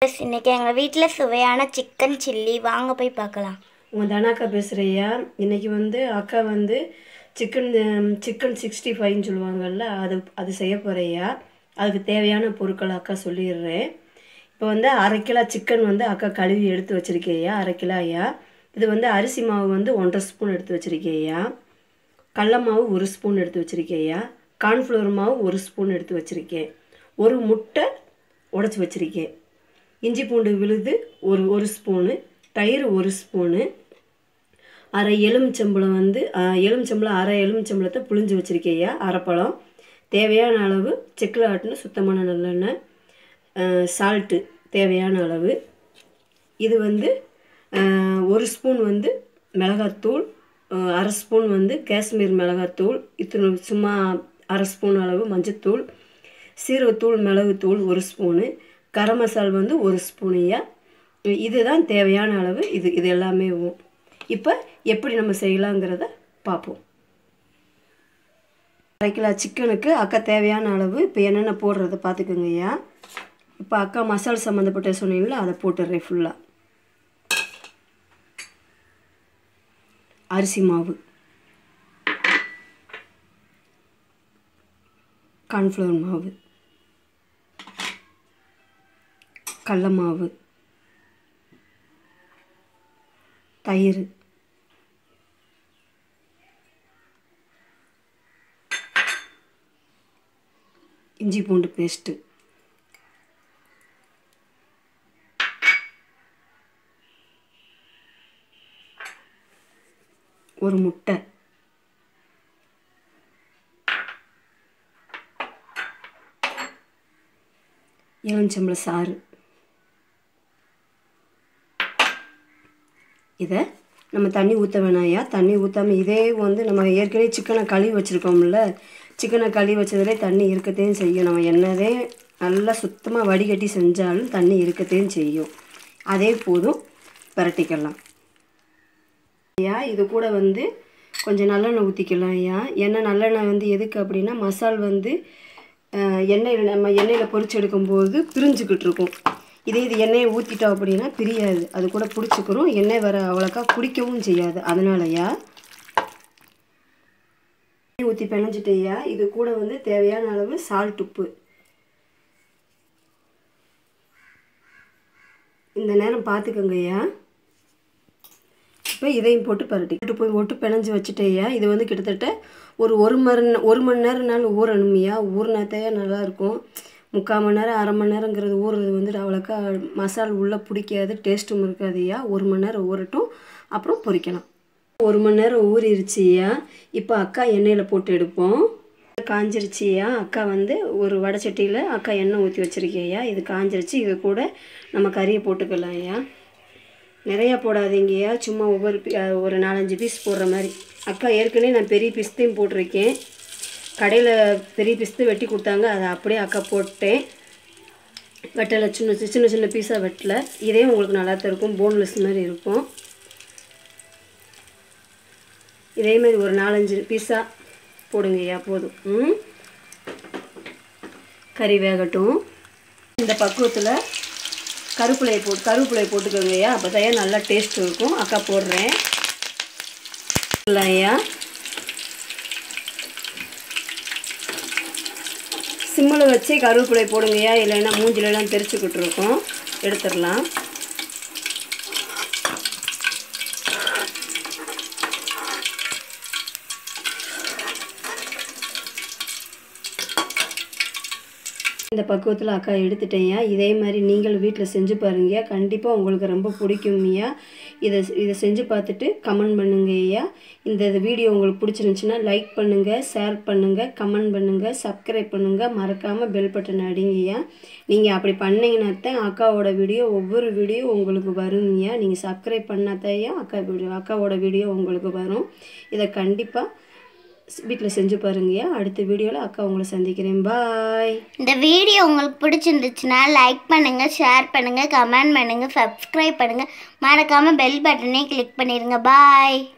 Guys, இன்னைக்கு எங்கள் வீட்டில் சுவையான சிக்கன் சில்லி வாங்க போய் பார்க்கலாம் உங்கள் தனாக்கா பேசுகிறையா இன்னைக்கு வந்து அக்கா வந்து சிக்கன் சிக்கன் சிக்ஸ்டி ஃபைவ்னு சொல்லுவாங்கல்ல அது அது செய்ய போகிறையா அதுக்கு தேவையான பொருட்களை அக்கா சொல்லிடுறேன் இப்போ வந்து அரை கிலோ சிக்கன் வந்து அக்கா கழுவி எடுத்து வச்சுருக்கேயா அரை கிலோ ஐயா இது வந்து அரிசி மாவு வந்து ஒன்றரை ஸ்பூன் எடுத்து வச்சுருக்கேயா கடல மாவு ஒரு ஸ்பூன் எடுத்து வச்சுருக்கேயா கார்ன்ஃப்ளவர் மாவு ஒரு ஸ்பூன் எடுத்து வச்சுருக்கேன் ஒரு முட்டை உடச்சி வச்சுருக்கேன் இஞ்சி பூண்டு விழுது ஒரு ஒரு ஸ்பூனு தயிர் ஒரு ஸ்பூனு அரை எலுமிச்சம்பழம் வந்து அஹ், எலுமிச்சம்பழம் அரை எலுமிச்சம்பழத்தை புழிஞ்சு வச்சுருக்கேயா அரைப்பழம் தேவையான அளவு செக்கில் ஆட்டின சுத்தமான நல்லெண்ணெய் சால்ட்டு தேவையான அளவு இது வந்து அஹ், ஒரு ஸ்பூன் வந்து மிளகாத்தூள் அஹ், அரை ஸ்பூன் வந்து காஷ்மீர் மிளகாத்தூள் இத்தனை சும்மா அரை ஸ்பூன் அளவு மஞ்சத்தூள் சீரகத்தூள் மிளகுத்தூள் ஒரு ஸ்பூனு கரம் மசால் வந்து ஒரு ஸ்பூனையா இதுதான் தேவையான அளவு இது இது எல்லாமே இப்போ எப்படி நம்ம செய்யலாங்கிறத பார்ப்போம் அரை கிலோ சிக்கனுக்கு அக்கா தேவையான அளவு இப்போ என்னென்ன போடுறத பார்த்துக்கோங்க ஐயா இப்போ அக்கா மசால் சம்மந்தப்பட்ட சொன்னீங்களா அதை போட்டுடுறேன் ஃபுல்லாக அரிசி மாவு கார்ன்ஃப்ளவர் மாவு கடல மாவு தயிர் இஞ்சி பூண்டு பேஸ்ட்டு ஒரு முட்டை எலுமிச்சம்பழ சாறு இதை நம்ம தண்ணி ஊற்ற வேணாயா தண்ணி ஊற்றாமல் இதே வந்து நம்ம ஏற்கனவே சிக்கனை கழுவி வச்சுருக்கோம்ல சிக்கனை கழுவி வச்சதுலே தண்ணி இருக்கத்தையும் செய்யும் நம்ம என்னதே நல்லா சுத்தமாக வடிகட்டி செஞ்சாலும் தண்ணி இருக்கத்தையும் செய்யும் அதே போதும் பிரட்டிக்கலாம் ஐயா இது கூட வந்து கொஞ்சம் நல்லெண்ணெய் ஊற்றிக்கலாம் ஐயா எண்ணெய் நல்லெண்ணெய் வந்து எதுக்கு அப்படின்னா மசால் வந்து அஹ், எண்ணெயில் நம்ம எண்ணெயில் பொரிச்சு எடுக்கும்போது பிரிஞ்சுக்கிட்டு இருக்கும் இதே இது எண்ணெயை ஊற்றிட்டோம் அப்படின்னா பிரியாது அது கூட பிடிச்சிக்கிறோம் எண்ணெய் வர அவ்வளோக்கா குடிக்கவும் செய்யாது அதனாலயா எண்ணெய் ஊற்றி பிணைஞ்சிட்டேயா இது கூட வந்து தேவையான அளவு சால்ட் உப்பு இந்த நேரம் பார்த்துக்கோங்கய்யா இப்போ இதையும் போட்டு பரட்டி போட்டு போய் போட்டு பிணைஞ்சு வச்சுட்டேயா இது வந்து கிட்டத்தட்ட ஒரு ஒரு மணி ஒரு மணி நேரம்னாலும் ஊறணுமையா ஊறினாத்தையா நல்லாயிருக்கும் முக்கால் மணி நேரம் அரை மணி நேரங்கிறது ஊறுறது வந்துட்டு அவ்வளோக்கா மசால் உள்ளே பிடிக்காது டேஸ்ட்டும் இருக்காதுயா ஒரு மணி நேரம் ஊறட்டும் அப்புறம் பொரிக்கலாம் ஒரு மணி நேரம் ஊறிடுச்சியா இப்போ அக்கா எண்ணெயில் போட்டு எடுப்போம் காஞ்சிருச்சியா அக்கா வந்து ஒரு வடைச்சட்டியில் அக்கா எண்ணெய் ஊற்றி வச்சுருக்கேயா இது காஞ்சிருச்சு இது கூட நம்ம கறியை போட்டுக்கலாம் ஐயா நிறையா போடாதீங்கய்யா சும்மா ஒவ்வொரு பீ- அஹ் ஒரு நாலஞ்சு பீஸ் போடுற மாதிரி அக்கா ஏற்கனவே நான் பெரிய பிஸ்தையும் போட்டிருக்கேன் கடையில் பெரிய பிஸ்து வெட்டி கொடுத்தாங்க அதை அப்படியே அக்கா போட்டேன் வெட்டலை சின்ன சி- சின்ன சின்ன பீஸாக வெட்டலை இதே உங்களுக்கு நல்லா தான் இருக்கும் போன்லெஸ் மாதிரி இருக்கும் இதே மாதிரி ஒரு நாலஞ்சு பீஸாக போடுங்கய்யா போதும் ம் கறி வேகட்டும் இந்த பக்குவத்தில் கருப்பிலையை போட்டு கருவேப்பிலையை போட்டுக்கோங்கய்யா அப்போ தான் நல்லா டேஸ்ட் இருக்கும் அக்கா போடுறேன் ஐயா சிம்மில் வச்சே கருவேப்பிலை போடுங்கய்யா இல்லைன்னா மூஞ்சிலெல்லாம் தெரிச்சுக்கிட்டு இருக்கும் எடுத்துடலாம் இந்த பக்குவத்தில் அக்கா எடுத்துட்டேன்யா இதே மாதிரி நீங்கள் வீட்டில் செஞ்சு பாருங்கய்யா கண்டிப்பாக உங்களுக்கு ரொம்ப பிடிக்கும்யா இதை இதை செஞ்சு பார்த்துட்டு கமெண்ட் பண்ணுங்கய்யா இந்த வீடியோ உங்களுக்கு பிடிச்சிருந்துச்சுன்னா லைக் பண்ணுங்கள் ஷேர் பண்ணுங்கள் கமெண்ட் பண்ணுங்கள் சப்ஸ்கிரைப் பண்ணுங்கள் மறக்காமல் பெல் பட்டன் அடிங்கய்யா நீங்கள் அப்படி பண்ணீங்கன்னா தான் அக்காவோட வீடியோ ஒவ்வொரு வீடியோ உங்களுக்கு வருங்கய்யா நீங்கள் சப்ஸ்கிரைப் பண்ணாதையா அக்கா வீடியோ அக்காவோட வீடியோ உங்களுக்கு வரும் இதை கண்டிப்பாக வீட்டில் செஞ்சு பாருங்கய்யா அடுத்த வீடியோவில் அக்கா உங்களை சந்திக்கிறேன் பாய் இந்த வீடியோ உங்களுக்கு பிடிச்சிருந்துச்சுன்னா லைக் பண்ணுங்கள் ஷேர் பண்ணுங்கள் கமெண்ட் பண்ணுங்கள் சப்ஸ்கிரைப் பண்ணுங்கள் மறக்காமல் பெல் பட்டனே கிளிக் பண்ணிடுங்க பாய்